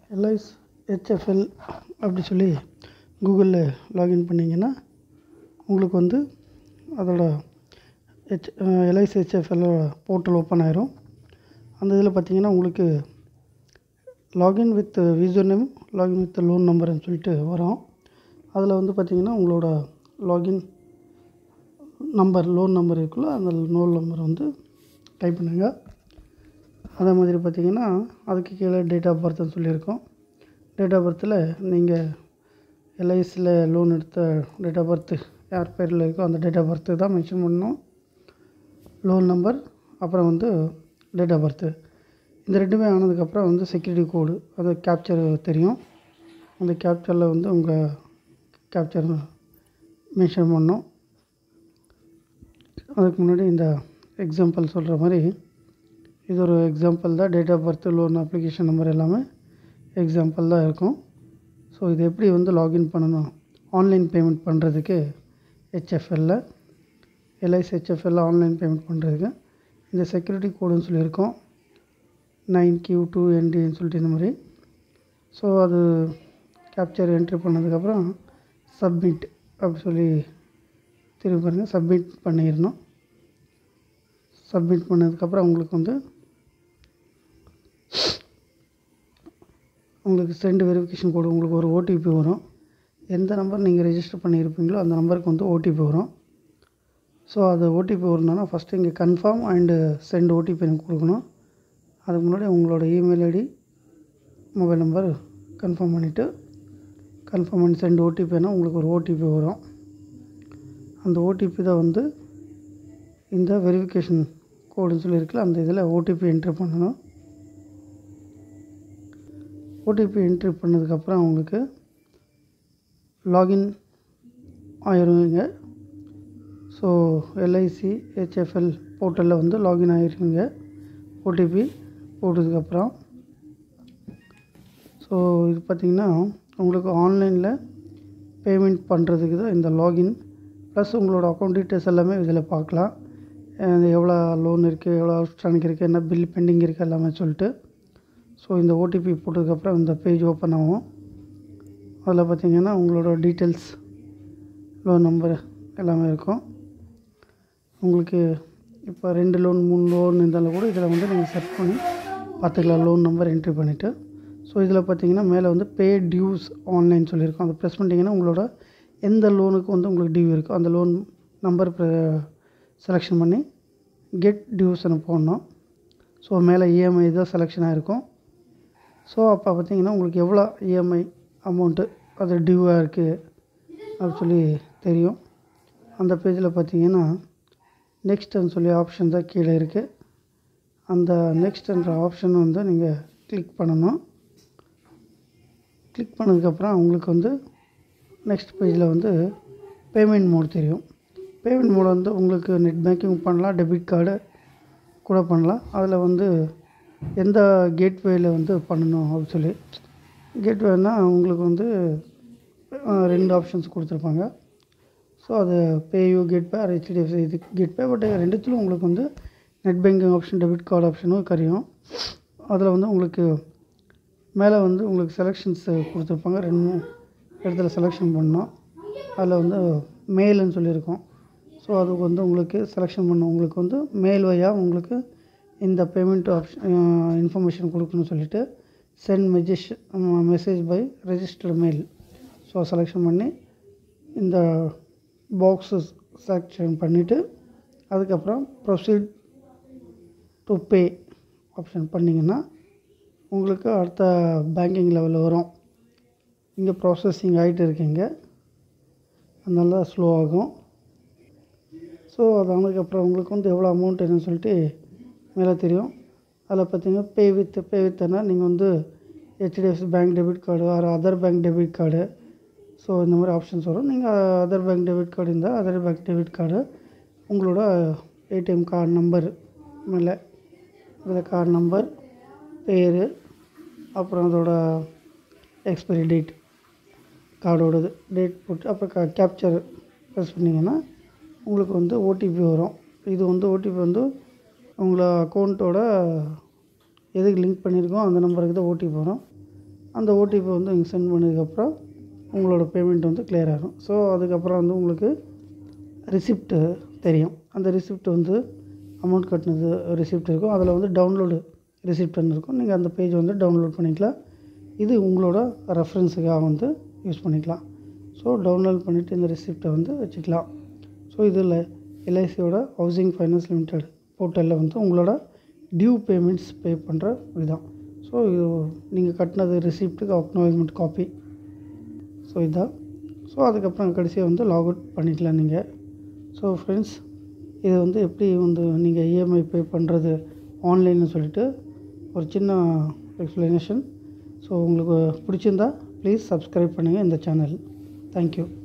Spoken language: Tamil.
எல்ஐஸ் ஹெச்எஃப்எல் அப்படி சொல்லி கூகுளில் லாகின் பண்ணிங்கன்னா உங்களுக்கு வந்து அதோட ஹெச் எல்ஐசி ஹெச்எஃப்எல்லோட போர்ட்டல் ஓப்பன் ஆயிரும் அந்த இதில் பார்த்தீங்கன்னா உங்களுக்கு login with user name login with loan நம்பர்னு சொல்லிட்டு வரும் அதில் வந்து பார்த்தீங்கன்னா உங்களோட லாகின் நம்பர் லோன் நம்பர் இருக்குல்ல அந்த லோன் நம்பர் வந்து டைப் பண்ணுங்கள் அதே மாதிரி பார்த்தீங்கன்னா அதுக்கு கீழே டேட் ஆஃப் பர்த்னு சொல்லியிருக்கோம் டேட் ஆஃப் பர்த்தில் நீங்கள் எல்ஐசியில் லோன் எடுத்த டேட் ஆஃப் பர்த்து யார் பேரில் இருக்கோ அந்த டேட் ஆஃப் பர்த்து தான் மென்ஷன் பண்ணணும் லோன் நம்பர் அப்புறம் வந்து டேட் ஆஃப் பர்த்து இந்த ரெண்டுமே ஆனதுக்கப்புறம் வந்து செக்யூரிட்டி கோடு அது கேப்சர் தெரியும் அந்த கேப்சரில் வந்து உங்கள் கேப்சர் மென்ஷன் பண்ணணும் அதுக்கு முன்னாடி இந்த எக்ஸாம்பிள் சொல்கிற மாதிரி இது ஒரு எக்ஸாம்பிள் தான் date of birth loan application number எல்லாமே எக்ஸாம்பிள் தான் இருக்கும் ஸோ இது எப்படி வந்து லாகின் பண்ணணும் ஆன்லைன் பேமெண்ட் பண்ணுறதுக்கு ஹெச்எஃப்எல்ல எல்ஐசி ஹெச்எஃப்எல்ல ஆன்லைன் பேமெண்ட் பண்ணுறதுக்கு இந்த செக்யூரிட்டி கோடுன்னு சொல்லியிருக்கோம் நைன் கியூ டூ என்டின்னு சொல்லிட்டு இந்த மாதிரி ஸோ அது கேப்சர் என்ட்ரி பண்ணதுக்கப்புறம் சப்மிட் அப்படி சொல்லி திரும்பி பாருங்கள் சப்மிட் பண்ணிடணும் சப்மிட் பண்ணதுக்கப்புறம் உங்களுக்கு வந்து உங்களுக்கு சென்ட் வெரிஃபிகேஷன் கோடு உங்களுக்கு ஒரு ஓடிபி வரும் எந்த நம்பர் நீங்கள் ரெஜிஸ்டர் பண்ணியிருப்பீங்களோ அந்த நம்பருக்கு வந்து ஓடிபி வரும் ஸோ அது ஓடிபி வரணும்னா ஃபஸ்ட்டு இங்கே கன்ஃபார்ம் அண்டு சென்ட் ஓடிபி எனக்கு கொடுக்கணும் அதுக்கு முன்னாடி உங்களோட email ID mobile number confirm பண்ணிவிட்டு கன்ஃபார்ம் பண்ணி சென்ட் ஓடிபினா உங்களுக்கு ஒரு ஓடிபி வரும் அந்த ஓடிபி தான் வந்து இந்த வெரிஃபிகேஷன் கோடுன்னு சொல்லியிருக்குல்ல அந்த இதில் ஓடிபி என்ட்ரி பண்ணணும் ஓடிபி என்ட்ரி பண்ணதுக்கப்புறம் உங்களுக்கு லாகின் ஆயிருவீங்க ஸோ எல்ஐசி ஹெச்எஃப்எல் போர்ட்டலில் வந்து லாகின் ஆகிருவீங்க ஓடிபி போட்டதுக்கப்புறம் ஸோ இது பார்த்திங்கன்னா உங்களுக்கு ஆன்லைனில் பேமெண்ட் பண்ணுறதுக்கு தான் இந்த லாகின் ப்ளஸ் உங்களோட அக்கௌண்ட் டீட்டெயில்ஸ் எல்லாமே இதில் பார்க்கலாம் அஹ் எவ்வளோ லோன் இருக்குது எவ்வளோ அவுட்ஸ்டாண்டிங் இருக்குது என்ன பில் பெண்டிங் இருக்குது எல்லாமே சொல்லிட்டு ஸோ இந்த ஓடிபி போட்டதுக்கப்புறம் இந்த பேஜ் ஓப்பன் ஆகும் அதில் பார்த்தீங்கன்னா உங்களோட டீட்டெயில்ஸ் லோன் நம்பர் எல்லாமே இருக்கும் உங்களுக்கு இப்போ ரெண்டு லோன் மூணு லோன் இருந்தாலும் கூட இதில் வந்து நீங்கள் செட் பண்ணி பார்த்துக்கலாம் லோன் நம்பர் என்ட்ரி பண்ணிவிட்டு ஸோ இதில் பார்த்தீங்கன்னா மேலே வந்து பே டியூஸ் ஆன்லைன் சொல்லியிருக்கோம் அதை ப்ரெஸ் பண்ணிட்டீங்கன்னா உங்களோட எந்த லோனுக்கு வந்து உங்களுக்கு டியூ இருக்கோ அந்த லோன் நம்பர் செலெக்ஷன் பண்ணி கெட் டியூஸ்னு போடணும் ஸோ மேலே இஎம்ஐ தான் செலெக்ஷன் ஆகிருக்கும் ஸோ அப்போ பார்த்தீங்கன்னா உங்களுக்கு எவ்வளோ இஎம்ஐ அமௌண்ட்டு அது டியூவாக இருக்குது அப்படி சொல்லி தெரியும் அந்த பேஜில் பார்த்தீங்கன்னா நெக்ஸ்ட்டுன்னு சொல்லி ஆப்ஷன் தான் கீழே இருக்குது அந்த நெக்ஸ்ட்ன்ற ஆப்ஷன் வந்து நீங்கள் கிளிக் பண்ணணும் கிளிக் பண்ணதுக்கப்புறம் உங்களுக்கு வந்து நெக்ஸ்ட் பேஜில் வந்து பேமெண்ட் மோட் தெரியும் பேமெண்ட் மோட் வந்து உங்களுக்கு நெட் பேங்கிங் பண்ணலாம் டெபிட் கார்டு கூட பண்ணலாம் அதில் வந்து எந்த கேட்வேயில் வந்து பண்ணணும் அப்படின்னு சொல்லி கேட்வேனா உங்களுக்கு வந்து அஹ், ரெண்டு ஆப்ஷன்ஸ் கொடுத்துருப்பாங்க ஸோ அது பேயூ கேட்பே ஆர் ஹெச்டிஎஃப்சி இது கேட்பே பட் ரெண்டுத்துலையும் உங்களுக்கு வந்து net banking option debit card ஆப்ஷனும் கரியும் அதில் வந்து உங்களுக்கு மேலே வந்து உங்களுக்கு செலெக்ஷன்ஸ் கொடுத்துருப்பாங்க ரெண்டு மூணு இடத்துல செலெக்ஷன் பண்ணோம் அதில் வந்து மெயில்னு சொல்லியிருக்கோம் ஸோ அதுக்கு வந்து உங்களுக்கு செலெக்ஷன் பண்ண உங்களுக்கு வந்து மெயில் வழியாக உங்களுக்கு இந்த பேமெண்ட் ஆப்ஷன் இன்ஃபர்மேஷன் கொடுக்கணும்னு சொல்லிட்டு சென்ட் மெஜிஷ் message by registered mail so selection பண்ணி இந்த பாக்ஸஸ் செலெக்ஷன் பண்ணிவிட்டு அதுக்கப்புறம் ப்ரொசீட் டு பே ஆப்ஷன் பண்ணிங்கன்னா உங்களுக்கு அடுத்த பேங்கிங் லெவலில் வரும் இங்கே ப்ராசஸிங் ஆகிட்டு இருக்கீங்க அதனால ஸ்லோ ஆகும் ஸோ அது ஆனதுக்கப்புறம் உங்களுக்கு வந்து எவ்வளோ அமௌண்ட் என்னன்னு சொல்லிட்டு மேலே தெரியும் அதில் பார்த்தீங்கன்னா பே வித் பே வித்னா நீங்கள் வந்து HDFC bank debit card or other bank debit card so இந்த மாதிரி ஆப்ஷன்ஸ் வரும் நீங்கள் அதர் பேங்க் டெபிட் கார்டு இருந்தால் அதர் பேங்க் டெபிட் கார்டு உங்களோட ஏடிஎம் கார்டு நம்பர் மேலே அதில் கார்டு நம்பர் பேர் அப்புறம் அதோட எக்ஸ்பைரி டேட் கார்டோடது டேட் போட்டு அப்புறம் கா கேப்சர் ப்ரெஸ் பண்ணிங்கன்னா உங்களுக்கு வந்து ஓடிபி வரும் இது வந்து ஓடிபி வந்து உங்களை அக்கௌண்ட்டோட எதுக்கு லிங்க் பண்ணியிருக்கோம் அந்த நம்பருக்கு தான் ஓடிபி வரும் அந்த ஓடிபி வந்து இங்கே சென்ட் பண்ணதுக்கப்புறம் உங்களோட பேமெண்ட் வந்து கிளியர் ஆகும் ஸோ அதுக்கப்புறம் வந்து உங்களுக்கு ரிசிப்ட்டு தெரியும் அந்த ரிசிப்ட் வந்து அமௌண்ட் கட்டினது ரிசிப்ட் இருக்கும் அதில் வந்து டவுன்லோடு ரிசிப்ட்னு இருக்கும் நீங்கள் அந்த பேஜ் வந்து டவுன்லோட் பண்ணிக்கலாம் இது உங்களோட ரெஃபரன்ஸுக்காக வந்து யூஸ் பண்ணிக்கலாம் ஸோ டவுன்லோட் பண்ணிவிட்டு இந்த ரிசிப்டை வந்து வச்சுக்கலாம் ஸோ இதில் எல்ஐசியோட ஹவுசிங் ஃபைனான்ஸ் லிமிடெட் போர்ட்டலில் வந்து உங்களோட டியூ பேமெண்ட்ஸ் பே பண்ணுற விதம் ஸோ இது நீங்கள் கட்டினது ரிசிப்ட்டுக்கு அக்னாலஜ்மெண்ட் காப்பி ஸோ இதான் ஸோ அதுக்கப்புறம் கடைசியாக வந்து லாக் அவுட் பண்ணிக்கலாம் நீங்கள் ஸோ ஃப்ரெண்ட்ஸ் இது வந்து எப்படி வந்து நீங்கள் இஎம்ஐ பே பண்ணுறது ஆன்லைன்னு சொல்லிட்டு ஒரு சின்ன எக்ஸ்ப்ளனேஷன் ஸோ உங்களுக்கு பிடிச்சிருந்தா ப்ளீஸ் சப்ஸ்கிரைப் பண்ணுங்கள் இந்த சேனல் தேங்க்யூ